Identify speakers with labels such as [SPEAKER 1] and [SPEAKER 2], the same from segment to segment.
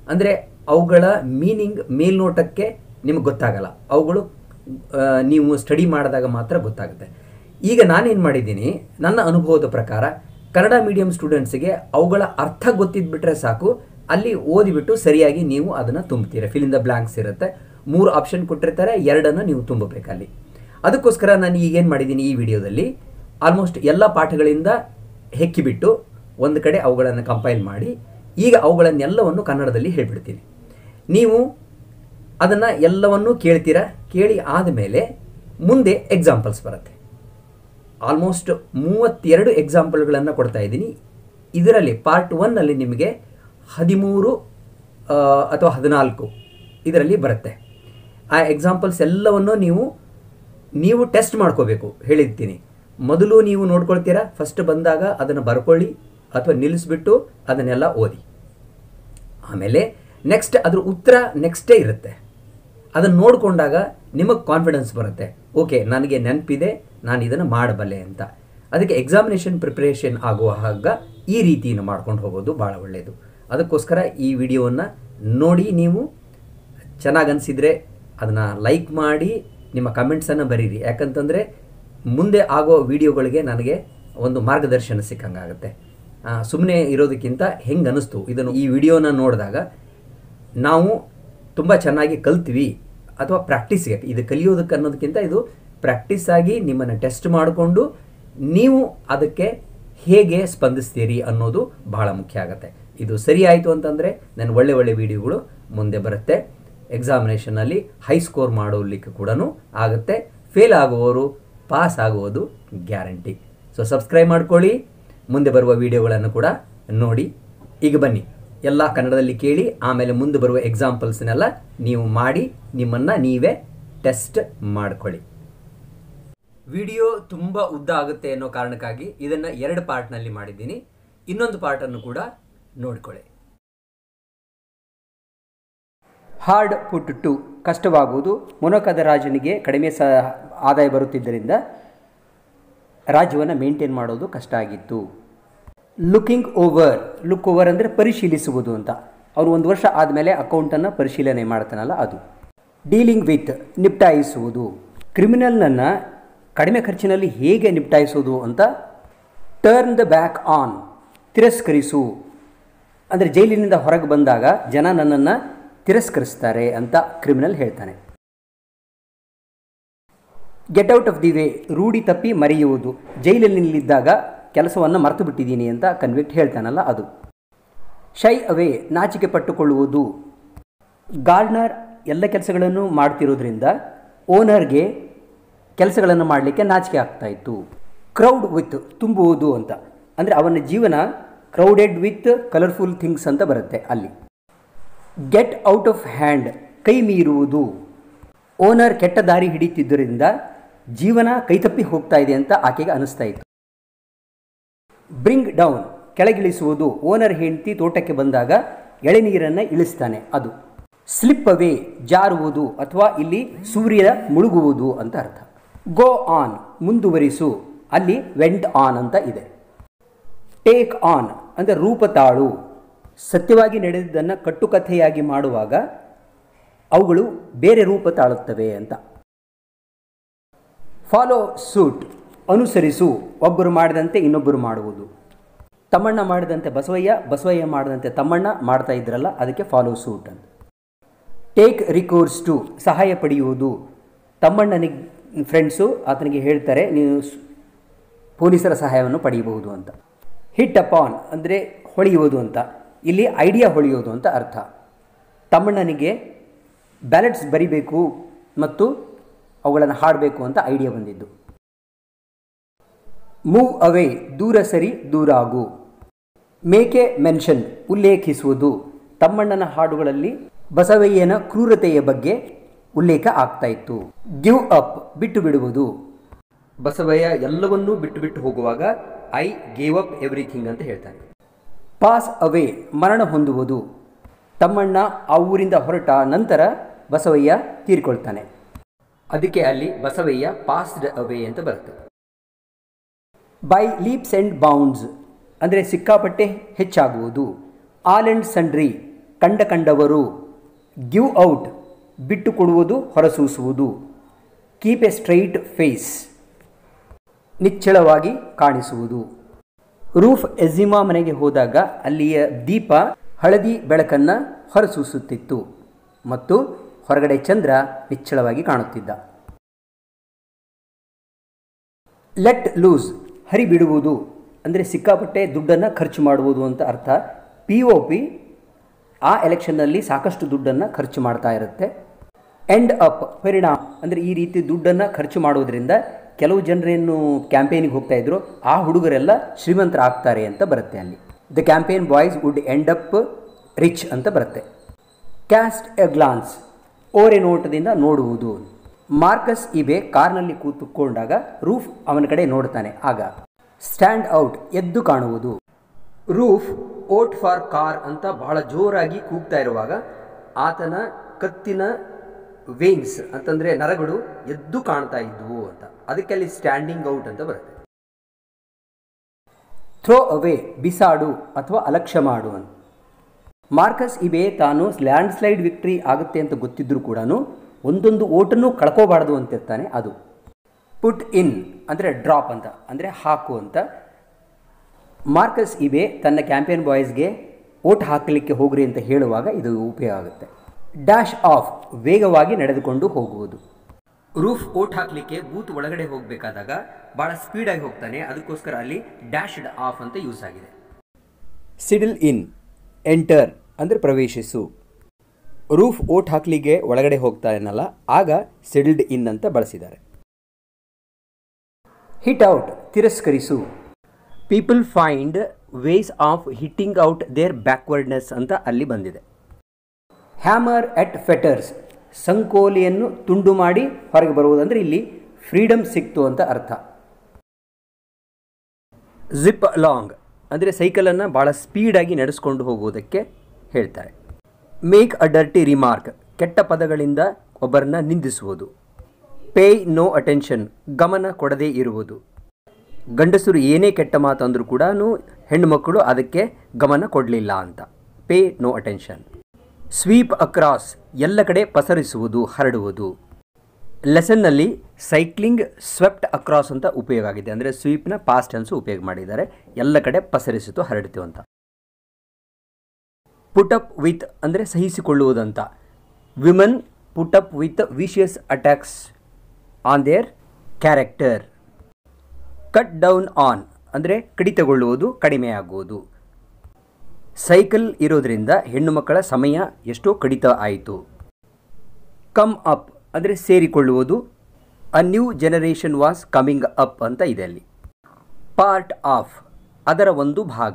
[SPEAKER 1] ಅಂದರೆ ಅವುಗಳ ಮೀನಿಂಗ್ ಮೇಲ್ನೋಟಕ್ಕೆ ನಿಮಗೆ ಗೊತ್ತಾಗಲ್ಲ ಅವುಗಳು ಆ, ನೀವು ಸ್ಟಡಿ ಮಾಡಿದಾಗ ಮಾತ್ರ ಗೊತ್ತಾಗುತ್ತೆ ಈಗ ನಾನೇನು ಮಾಡಿದ್ದೀನಿ ನನ್ನ ಅನುಭವದ ಪ್ರಕಾರ ಕನ್ನಡ ಮೀಡಿಯಂ ಸ್ಟೂಡೆಂಟ್ಸಿಗೆ ಅವುಗಳ ಅರ್ಥ ಗೊತ್ತಿದ್ಬಿಟ್ರೆ ಸಾಕು ಅಲ್ಲಿ ಓದಿಬಿಟ್ಟು ಸರಿಯಾಗಿ ನೀವು ಅದನ್ನು ತುಂಬ್ತೀರ ಫಿಲ್ ಇನ್ ದ ಬ್ಲಾಂಕ್ಸ್ ಇರುತ್ತೆ ಮೂರು ಆಪ್ಷನ್ ಕೊಟ್ಟಿರ್ತಾರೆ ಎರಡನ್ನು ನೀವು ತುಂಬಬೇಕಲ್ಲಿ ಅದಕ್ಕೋಸ್ಕರ ನಾನು ಈಗೇನು ಮಾಡಿದ್ದೀನಿ ಈ ವಿಡಿಯೋದಲ್ಲಿ ಆಲ್ಮೋಸ್ಟ್ ಎಲ್ಲ ಪಾಠಗಳಿಂದ ಹೆಕ್ಕಿಬಿಟ್ಟು ಒಂದು ಕಡೆ ಅವುಗಳನ್ನು ಕಂಪೈಲ್ ಮಾಡಿ ಈಗ ಅವುಗಳನ್ನೆಲ್ಲವನ್ನು ಕನ್ನಡದಲ್ಲಿ ಹೇಳ್ಬಿಡ್ತೀನಿ ನೀವು ಅದನ್ನು ಎಲ್ಲವನ್ನೂ ಕೇಳ್ತೀರಾ ಕೇಳಿ ಆದಮೇಲೆ ಮುಂದೆ ಎಕ್ಸಾಂಪಲ್ಸ್ ಬರುತ್ತೆ ಆಲ್ಮೋಸ್ಟ್ ಮೂವತ್ತೆರಡು ಎಕ್ಸಾಂಪಲ್ಗಳನ್ನು ಕೊಡ್ತಾ ಇದ್ದೀನಿ ಇದರಲ್ಲಿ ಪಾರ್ಟ್ ಒನ್ನಲ್ಲಿ ನಿಮಗೆ ಹದಿಮೂರು ಆ, ಅಥವಾ ಹದಿನಾಲ್ಕು ಇದರಲ್ಲಿ ಬರುತ್ತೆ ಆ ಎಕ್ಸಾಂಪಲ್ಸ್ ಎಲ್ಲವನ್ನು ನೀವು ನೀವು ಟೆಸ್ಟ್ ಮಾಡ್ಕೋಬೇಕು ಹೇಳಿರ್ತೀನಿ ಮೊದಲು ನೀವು ನೋಡ್ಕೊಳ್ತೀರಾ ಫಸ್ಟ್ ಬಂದಾಗ ಅದನ್ನು ಬರ್ಕೊಳ್ಳಿ ಅಥವಾ ನಿಲ್ಲಿಸ್ಬಿಟ್ಟು ಅದನ್ನೆಲ್ಲ ಓದಿ ಆಮೇಲೆ ನೆಕ್ಸ್ಟ್ ಅದ್ರ ಉತ್ತರ ನೆಕ್ಸ್ಟೇ ಇರುತ್ತೆ ಅದನ್ನು ನೋಡಿಕೊಂಡಾಗ ನಿಮಗೆ ಕಾನ್ಫಿಡೆನ್ಸ್ ಬರುತ್ತೆ ಓಕೆ ನನಗೆ ನೆನಪಿದೆ ನಾನು ಇದನ್ನು ಮಾಡಬಲ್ಲೆ ಅಂತ ಅದಕ್ಕೆ ಎಕ್ಸಾಮಿನೇಷನ್ ಪ್ರಿಪ್ರೇಷನ್ ಆಗುವಾಗ ಈ ರೀತಿಯನ್ನು ಮಾಡ್ಕೊಂಡು ಹೋಗೋದು ಭಾಳ ಒಳ್ಳೆಯದು ಅದಕ್ಕೋಸ್ಕರ ಈ ವಿಡಿಯೋವನ್ನು ನೋಡಿ ನೀವು ಚೆನ್ನಾಗಿ ಅನಿಸಿದರೆ ಅದನ್ನು ಲೈಕ್ ಮಾಡಿ ನಿಮ್ಮ ಕಮೆಂಟ್ಸನ್ನು ಬರೀರಿ ಯಾಕಂತಂದರೆ ಮುಂದೆ ಆಗೋ ವಿಡಿಯೋಗಳಿಗೆ ನನಗೆ ಒಂದು ಮಾರ್ಗದರ್ಶನ ಸಿಕ್ಕಂಗಾಗುತ್ತೆ ಸುಮ್ಮನೆ ಇರೋದಕ್ಕಿಂತ ಹೆಂಗೆ ಅನಿಸ್ತು ಇದನ್ನು ಈ ವಿಡಿಯೋನ ನೋಡಿದಾಗ ನಾವು ತುಂಬ ಚೆನ್ನಾಗಿ ಕಲ್ತ್ವಿ ಅಥವಾ ಪ್ರಾಕ್ಟೀಸ್ಗೆ ಇದು ಕಲಿಯೋದಕ್ಕೆ ಅನ್ನೋದಕ್ಕಿಂತ ಇದು ಪ್ರಾಕ್ಟೀಸ್ ಆಗಿ ನಿಮ್ಮನ್ನು ಟೆಸ್ಟ್ ಮಾಡಿಕೊಂಡು ನೀವು ಅದಕ್ಕೆ ಹೇಗೆ ಸ್ಪಂದಿಸ್ತೀರಿ ಅನ್ನೋದು ಬಹಳ ಮುಖ್ಯ ಆಗುತ್ತೆ ಇದು ಸರಿ ಆಯಿತು ಅಂತಂದರೆ ನನ್ನ ಒಳ್ಳೆ ಒಳ್ಳೆ ವಿಡಿಯೋಗಳು ಮುಂದೆ ಬರುತ್ತೆ ಎಕ್ಸಾಮಿನೇಷನಲ್ಲಿ ಹೈ ಸ್ಕೋರ್ ಮಾಡೋಲಿಕ್ಕೆ ಕೂಡ ಆಗುತ್ತೆ ಫೇಲ್ ಆಗುವವರು ಪಾಸ್ ಆಗುವುದು ಗ್ಯಾರಂಟಿ ಸೊ ಸಬ್ಸ್ಕ್ರೈಬ್ ಮಾಡ್ಕೊಳ್ಳಿ ಮುಂದೆ ಬರುವ ವಿಡಿಯೋಗಳನ್ನು ಕೂಡ ನೋಡಿ ಈಗ ಬನ್ನಿ ಎಲ್ಲ ಕನ್ನಡದಲ್ಲಿ ಕೇಳಿ ಆಮೇಲೆ ಮುಂದೆ ಬರುವ ಎಕ್ಸಾಂಪಲ್ಸ್ನೆಲ್ಲ ನೀವು ಮಾಡಿ ನಿಮ್ಮನ್ನು ನೀವೇ ಟೆಸ್ಟ್ ಮಾಡ್ಕೊಳ್ಳಿ ವಿಡಿಯೋ ತುಂಬ ಉದ್ದ ಆಗುತ್ತೆ ಅನ್ನೋ ಕಾರಣಕ್ಕಾಗಿ ಇದನ್ನು ಎರಡು ಪಾರ್ಟ್ನಲ್ಲಿ ಮಾಡಿದ್ದೀನಿ ಇನ್ನೊಂದು ಪಾರ್ಟನ್ನು ಕೂಡ ನೋಡ್ಕೊಳ್ಳಿ ಹಾರ್ಡ್ ಪುಟ್ ಟು ಕಷ್ಟವಾಗುವುದು ಮೊನಕದ ರಾಜನಿಗೆ ಕಡಿಮೆ ಸ ಆದಾಯ ಬರುತ್ತಿದ್ದರಿಂದ ರಾಜ್ಯವನ್ನು ಮೇಂಟೈನ್ ಮಾಡೋದು ಕಷ್ಟ ಆಗಿತ್ತು ಲುಕಿಂಗ್ ಓವರ್ ಲುಕ್ ಓವರ್ ಅಂದರೆ ಪರಿಶೀಲಿಸುವುದು ಅಂತ ಅವನು ಒಂದು ವರ್ಷ ಆದಮೇಲೆ ಅಕೌಂಟನ್ನು ಪರಿಶೀಲನೆ ಮಾಡ್ತಾನಲ್ಲ ಅದು ಡೀಲಿಂಗ್ ವಿತ್ ನಿಪ್ಟಾಯಿಸುವುದು ಕ್ರಿಮಿನಲ್ನನ್ನು ಕಡಿಮೆ ಖರ್ಚಿನಲ್ಲಿ ಹೇಗೆ ನಿಪ್ಟಾಯಿಸೋದು ಅಂತ ಟರ್ನ್ ದ ಬ್ಯಾಕ್ ಆನ್ ತಿರಸ್ಕರಿಸು ಅಂದರೆ ಜೈಲಿನಿಂದ ಹೊರಗೆ ಬಂದಾಗ ಜನ ನನ್ನನ್ನು ತಿರಸ್ಕರಿಸ್ತಾರೆ ಅಂತ ಕ್ರಿಮಿನಲ್ ಹೇಳ್ತಾನೆ get out of the way ರೂಢಿ ತಪ್ಪಿ ಮರೆಯುವುದು ಜೈಲಿನಲ್ಲಿದ್ದಾಗ ಕೆಲಸವನ್ನು ಮರೆತು ಬಿಟ್ಟಿದ್ದೀನಿ ಅಂತ ಕನ್ವಿಕ್ಟ್ ಹೇಳ್ತಾನಲ್ಲ ಅದು ಶೈ ಅವೇ ನಾಚಿಕೆ ಪಟ್ಟುಕೊಳ್ಳುವುದು ಗಾರ್ಡ್ನರ್ ಎಲ್ಲ ಕೆಲಸಗಳನ್ನು ಮಾಡ್ತಿರೋದ್ರಿಂದ ಓನರ್ಗೆ ಕೆಲಸಗಳನ್ನು ಮಾಡಲಿಕ್ಕೆ ನಾಚಿಕೆ ಆಗ್ತಾ ಇತ್ತು ಕ್ರೌಡ್ ವಿತ್ ತುಂಬುವುದು ಅಂತ ಅಂದರೆ ಅವನ ಜೀವನ ಕ್ರೌಡೆಡ್ ವಿತ್ ಕಲರ್ಫುಲ್ ಥಿಂಗ್ಸ್ ಅಂತ ಬರುತ್ತೆ ಅಲ್ಲಿ ಗೆಟ್ ಔಟ್ ಆಫ್ ಹ್ಯಾಂಡ್ ಕೈ ಮೀರುವುದು ಓನರ್ ಕೆಟ್ಟ ದಾರಿ ಹಿಡಿತಿದ್ದರಿಂದ ಜೀವನ ಕೈತಪ್ಪಿ ಹೋಗ್ತಾ ಇದೆ ಅಂತ ಆಕೆಗೆ ಅನಿಸ್ತಾ ಇತ್ತು ಬ್ರಿಂಗ್ ಡೌನ್ ಕೆಳಗಿಳಿಸುವುದು ಓನರ್ ಹೆಂಡತಿ ತೋಟಕ್ಕೆ ಬಂದಾಗ ಎಳೆನೀರನ್ನು ಇಳಿಸ್ತಾನೆ ಅದು ಸ್ಲಿಪ್ ಅವೇ ಜಾರುವುದು ಅಥವಾ ಇಲ್ಲಿ ಸೂರ್ಯ ಮುಳುಗುವುದು ಅಂತ ಅರ್ಥ ಗೋ ಆನ್ ಮುಂದುವರಿಸು ಅಲ್ಲಿ ವೆಂಟ್ ಆನ್ ಅಂತ ಇದೆ ಟೇಕ್ ಆನ್ ಅಂದರೆ ರೂಪ ತಾಳು ಸತ್ಯವಾಗಿ ನಡೆದಿದ್ದನ್ನು ಕಟ್ಟುಕಥೆಯಾಗಿ ಮಾಡುವಾಗ ಅವುಗಳು ಬೇರೆ ರೂಪ ತಾಳುತ್ತವೆ ಅಂತ ಫಾಲೋ ಸೂಟ್ ಅನುಸರಿಸು ಒಬ್ಬರು ಮಾಡಿದಂತೆ ಇನ್ನೊಬ್ಬರು ಮಾಡುವುದು ತಮ್ಮಣ್ಣ ಮಾಡಿದಂತೆ ಬಸವಯ್ಯ ಬಸವಯ್ಯ ಮಾಡಿದಂತೆ ತಮ್ಮಣ್ಣ ಮಾಡ್ತಾ ಇದ್ರಲ್ಲ ಅದಕ್ಕೆ ಫಾಲೋ ಸೂಟ್ ಅಂತ ಟೇಕ್ ರಿಕೋರ್ಸ್ ಟು ಸಹಾಯ ಪಡೆಯುವುದು ತಮ್ಮಣ್ಣನಿಗೆ ಫ್ರೆಂಡ್ಸು ಆತನಿಗೆ ಹೇಳ್ತಾರೆ ನೀವು ಸ್- ಪೊಲೀಸರ ಸಹಾಯವನ್ನು ಪಡೆಯಬಹುದು ಅಂತ ಹಿಟ್ ಅಪಾನ್ ಅಂದರೆ ಹೊಳೆಯುವುದು ಅಂತ ಇಲ್ಲಿ ಐಡಿಯಾ ಹೊಳೆಯೋದು ಅಂತ ಅರ್ಥ ತಮ್ಮಣ್ಣನಿಗೆ ಬ್ಯಾಲೆಟ್ಸ್ ಬರಿಬೇಕು ಮತ್ತು ಅವುಗಳನ್ನು ಹಾಡಬೇಕು ಅಂತ ಐಡಿಯಾ ಬಂದಿದ್ದು ಮೂವ್ ಅವೇ ದೂರ ಸರಿ ದೂರಾಗು ಮೇಕೆ ಮೆನ್ಷನ್ ಉಲ್ಲೇಖಿಸುವುದು ತಮ್ಮಣ್ಣನ ಹಾಡುಗಳಲ್ಲಿ ಬಸವಯ್ಯನ ಕ್ರೂರತೆಯ ಬಗ್ಗೆ ಉಲ್ಲೇಖ ಆಗ್ತಾ ಇತ್ತು ಗಿವ್ ಅಪ್ ಬಿಟ್ಟು ಬಿಡುವುದು ಬಸವಯ್ಯ ಎಲ್ಲವನ್ನೂ ಬಿಟ್ಟು ಬಿಟ್ಟು ಹೋಗುವಾಗ ಐ ಗೇವ್ ಅಪ್ ಎವ್ರಿಥಿಂಗ್ ಅಂತ ಹೇಳ್ತಾನೆ ಪಾಸ್ ಅವೇ ಮರಣ ಹೊಂದುವುದು ತಮ್ಮಣ್ಣ ಆ ಊರಿಂದ ಹೊರಟ ನಂತರ ಬಸವಯ್ಯ ತೀರ್ಕೊಳ್ತಾನೆ ಅದಕ್ಕೆ ಅಲ್ಲಿ ಬಸವಯ್ಯ ಪಾಸ್ಡ್ ಅವೇ ಅಂತ ಬರುತ್ತೆ ಬೈ ಲೀಪ್ಸ್ ಆ್ಯಂಡ್ ಬೌಂಡ್ಸ್ ಅಂದರೆ ಸಿಕ್ಕಾಪಟ್ಟೆ ಹೆಚ್ಚಾಗುವುದು ಆಲ್ ಆ್ಯಂಡ್ ಸಂಡ್ರಿ ಕಂಡ ಕಂಡವರು ಗಿವ್ ಔಟ್ ಬಿಟ್ಟು ಕೊಡುವುದು ಹೊರಸೂಸುವುದು ಕೀಪ್ ಎ ಸ್ಟ್ರೈಟ್ ಫೇಸ್ ನಿಚ್ಚಳವಾಗಿ ಕಾಣಿಸುವುದು ರೂಫ್ ಎಜಿಮಾ ಮನೆಗೆ ಹೋದಾಗ ಅಲ್ಲಿಯ ದೀಪ ಹಳದಿ ಬೆಳಕನ್ನು ಹೊರಸೂಸುತ್ತಿತ್ತು ಮತ್ತು ಹೊರಗಡೆ ಚಂದ್ರ ನಿಚ್ಚಳವಾಗಿ ಕಾಣುತ್ತಿದ್ದ ಲೆಟ್ ಲೂಸ್ ಹರಿಬಿಡುವುದು ಅಂದರೆ ಸಿಕ್ಕಾಪಟ್ಟೆ ದುಡ್ಡನ್ನು ಖರ್ಚು ಮಾಡುವುದು ಅಂತ ಅರ್ಥ ಪಿ ಒ ಪಿ ಆ ಎಲೆಕ್ಷನ್ನಲ್ಲಿ ಸಾಕಷ್ಟು ದುಡ್ಡನ್ನು ಖರ್ಚು ಮಾಡ್ತಾ ಇರುತ್ತೆ ಎಂಡ್ ಅಪ್ ಪರಿಣಾಮ ಅಂದರೆ ಈ ರೀತಿ ದುಡ್ಡನ್ನು ಖರ್ಚು ಮಾಡೋದ್ರಿಂದ ಕೆಲವು ಜನರೇನು ಕ್ಯಾಂಪೇನಿಗೆ ಹೋಗ್ತಾ ಇದ್ರು ಆ ಹುಡುಗರೆಲ್ಲ ಶ್ರೀಮಂತರಾಗ್ತಾರೆ ಅಂತ ಬರುತ್ತೆ ಅಲ್ಲಿ the campaign boys would end up rich ಅಂತ ಬರುತ್ತೆ ಕ್ಯಾಸ್ಟ್ ಎ ಗ್ಲಾನ್ಸ್ ಓರೆ ನೋಟದಿಂದ ನೋಡುವುದು ಮಾರ್ಕಸ್ ಇಬೆ ಕಾರ್ನಲ್ಲಿ ಕೂತುಕೊಂಡಾಗ ರೂಫ್ ಅವನ ಕಡೆ ನೋಡ್ತಾನೆ ಆಗ ಸ್ಟ್ಯಾಂಡ್ ಔಟ್ ಎದ್ದು ಕಾಣುವುದು ರೂಫ್ ಓಟ್ ಫಾರ್ ಕಾರ್ ಅಂತ ಬಹಳ ಜೋರಾಗಿ ಕೂಗ್ತಾ ಇರುವಾಗ ಆತನ ಕತ್ತಿನ ವೇನ್ಸ್ ಅಂತಂದ್ರೆ ನರಗಳು ಎದ್ದು ಕಾಣ್ತಾ ಇದ್ವು ಅಂತ ಅದಕ್ಕೆ ಅಲ್ಲಿ ಸ್ಟ್ಯಾಂಡಿಂಗ್ ಔಟ್ ಅಂತ ಬರುತ್ತೆ ಥ್ರೋ ಅವೇ ಬಿಸಾಡು ಅಥವಾ ಅಲಕ್ಷ್ಯ ಮಾಡು ಅಂತ ಮಾರ್ಕಸ್ ಇಬೆ ತಾನು ಲ್ಯಾಂಡ್ ಸ್ಲೈಡ್ ವಿಕ್ಟ್ರಿ ಆಗುತ್ತೆ ಅಂತ ಗೊತ್ತಿದ್ರೂ ಕೂಡ ಒಂದೊಂದು ಓಟನ್ನು ಕಳ್ಕೋಬಾರ್ದು ಅಂತಿರ್ತಾನೆ ಅದು ಪುಟ್ ಇನ್ ಅಂದರೆ ಡ್ರಾಪ್ ಅಂತ ಅಂದರೆ ಹಾಕು ಅಂತ ಮಾರ್ಕಸ್ ಇಬೆ ತನ್ನ ಕ್ಯಾಂಪೇನ್ ಬಾಯ್ಸ್ಗೆ ಓಟ್ ಹಾಕಲಿಕ್ಕೆ ಹೋಗ್ರಿ ಅಂತ ಹೇಳುವಾಗ ಇದು ಉಪಯೋಗ ಆಗುತ್ತೆ ಡ್ಯಾಶ್ ಆಫ್ ವೇಗವಾಗಿ ನಡೆದುಕೊಂಡು ಹೋಗುವುದು ರೂಫ್ ಓಟ್ ಹಾಕಲಿಕ್ಕೆ ಬೂತ್ ಒಳಗಡೆ ಹೋಗಬೇಕಾದಾಗ ಭಾಳ ಸ್ಪೀಡಾಗಿ ಹೋಗ್ತಾನೆ ಅದಕ್ಕೋಸ್ಕರ ಅಲ್ಲಿ ಡ್ಯಾಶ್ಡ್ ಆಫ್ ಅಂತ ಯೂಸ್ ಆಗಿದೆ ಸಿಡಿಲ್ ಇನ್ ಎಂಟರ್ ಅಂದರೆ ಪ್ರವೇಶಿಸು ರೂಫ್ ಓಟ್ ಹಾಕ್ಲಿಕ್ಕೆ ಒಳಗಡೆ ಹೋಗ್ತಾನಲ್ಲ ಆಗ ಸಿಡಿಲ್ಡ್ ಇನ್ ಅಂತ ಬಳಸಿದ್ದಾರೆ ಹಿಟ್ ಔಟ್ ತಿರಸ್ಕರಿಸು people find ways of hitting out their backwardness ಅಂತ ಅಲ್ಲಿ ಬಂದಿದೆ ಹ್ಯಾಮರ್ ಎಟ್ ಫೆಟರ್ಸ್ ಸಂಕೋಲಿಯನ್ನು ತುಂಡು ಮಾಡಿ ಹೊರಗೆ ಬರುವುದಂದ್ರೆ ಇಲ್ಲಿ ಫ್ರೀಡಮ್ ಸಿಕ್ತು ಅಂತ ಅರ್ಥ ಜಿಪ್ ಲಾಂಗ್ ಅಂದರೆ ಸೈಕಲನ್ನು ಭಾಳ ಸ್ಪೀಡಾಗಿ ನಡೆಸ್ಕೊಂಡು ಹೋಗುವುದಕ್ಕೆ ಹೇಳ್ತಾರೆ ಮೇಕ್ ಅ ಡರ್ಟಿ ರಿಮಾರ್ಕ್ ಕೆಟ್ಟ ಪದಗಳಿಂದ ಒಬ್ಬರನ್ನ ನಿಂದಿಸುವುದು ಪೇ ನೋ ಅಟೆನ್ಷನ್ ಗಮನ ಕೊಡದೇ ಇರುವುದು ಗಂಡಸರು ಏನೇ ಕೆಟ್ಟ ಮಾತು ಅಂದರೂ ಕೂಡ ಹೆಣ್ಣು ಮಕ್ಕಳು ಅದಕ್ಕೆ ಗಮನ ಕೊಡಲಿಲ್ಲ ಅಂತ pay no attention sweep across ಎಲ್ಲ ಕಡೆ ಪಸರಿಸುವುದು ಹರಡುವುದು ಲೆಸನ್ನಲ್ಲಿ ಸೈಕ್ಲಿಂಗ್ ಸ್ವೆಪ್ಟ್ ಅಕ್ರಾಸ್ ಅಂತ ಉಪಯೋಗ ಆಗಿದೆ ಅಂದರೆ ಸ್ವೀಪ್ನ ಪಾಸ್ಟ್ ಟೆನ್ಸು ಉಪಯೋಗ ಮಾಡಿದ್ದಾರೆ ಎಲ್ಲ ಕಡೆ ಪಸರಿಸಿತು ಹರಡಿತು ಅಂತ ಪುಟಪ್ ವಿತ್ ಅಂದರೆ ಸಹಿಸಿಕೊಳ್ಳುವುದಂತ women put up with vicious attacks on their character cut down on ಅಂದರೆ ಕಡಿತಗೊಳ್ಳುವುದು ಕಡಿಮೆಯಾಗುವುದು ಸೈಕಲ್ ಇರೋದ್ರಿಂದ ಹೆಣ್ಣು ಮಕ್ಕಳ ಸಮಯ ಎಷ್ಟೋ ಕಡಿತ ಆಯಿತು ಕಮ್ ಅಪ್ ಅಂದರೆ ಸೇರಿಕೊಳ್ಳುವುದು a new generation was coming up ಅಂತ ಇದೆ ಅಲ್ಲಿ ಪಾರ್ಟ್ ಆಫ್ ಅದರ ಒಂದು ಭಾಗ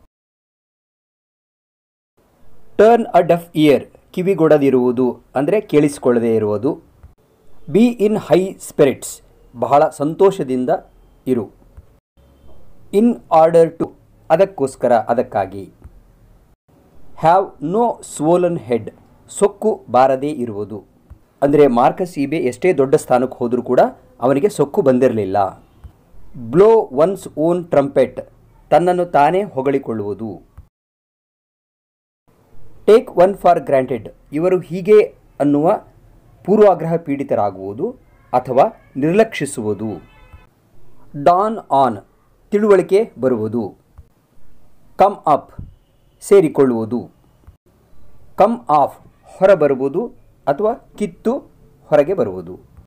[SPEAKER 1] ಟರ್ನ್ ಅ ಡಫ್ ಇಯರ್ ಕಿವಿಗೊಡದಿರುವುದು ಅಂದರೆ ಕೇಳಿಸಿಕೊಳ್ಳದೇ ಇರುವುದು ಬಿ ಇನ್ ಹೈ ಸ್ಪಿರಿಟ್ಸ್ ಬಹಳ ಸಂತೋಷದಿಂದ ಇರು ಇನ್ ಆರ್ಡರ್ ಟು ಅದಕ್ಕೋಸ್ಕರ ಅದಕ್ಕಾಗಿ ಹ್ಯಾವ್ ನೋ ಸ್ವೋಲನ್ ಹೆಡ್ ಸೊಕ್ಕು ಬಾರದೇ ಇರುವುದು ಅಂದರೆ ಮಾರ್ಕಸ್ ಈಬೆ ಎಷ್ಟೇ ದೊಡ್ಡ ಸ್ಥಾನಕ್ಕೆ ಹೋದರೂ ಕೂಡ ಅವನಿಗೆ ಸೊಕ್ಕು ಬಂದಿರಲಿಲ್ಲ ಬ್ಲೋ ಒನ್ಸ್ ಓನ್ ಟ್ರಂಪೆಟ್ ತನ್ನನ್ನು ತಾನೇ ಹೊಗಳಿಕೊಳ್ಳುವುದು ಟೇಕ್ ಒನ್ ಫಾರ್ ಗ್ರಾಂಟೆಡ್ ಇವರು ಹೀಗೆ ಅನ್ನುವ ಪೂರ್ವಾಗ್ರಹ ಪೀಡಿತರಾಗುವುದು ಅಥವಾ ನಿರ್ಲಕ್ಷಿಸುವುದು ಡಾನ್ ಆನ್ ತಿಳುವಳಿಕೆ ಬರುವುದು ಕಮ್ ಅಪ್ ಸೇರಿಕೊಳ್ಳುವುದು ಕಮ್ ಆಫ್ ಹೊರಬರುವುದು ಅಥವಾ ಕಿತ್ತು ಹೊರಗೆ ಬರುವುದು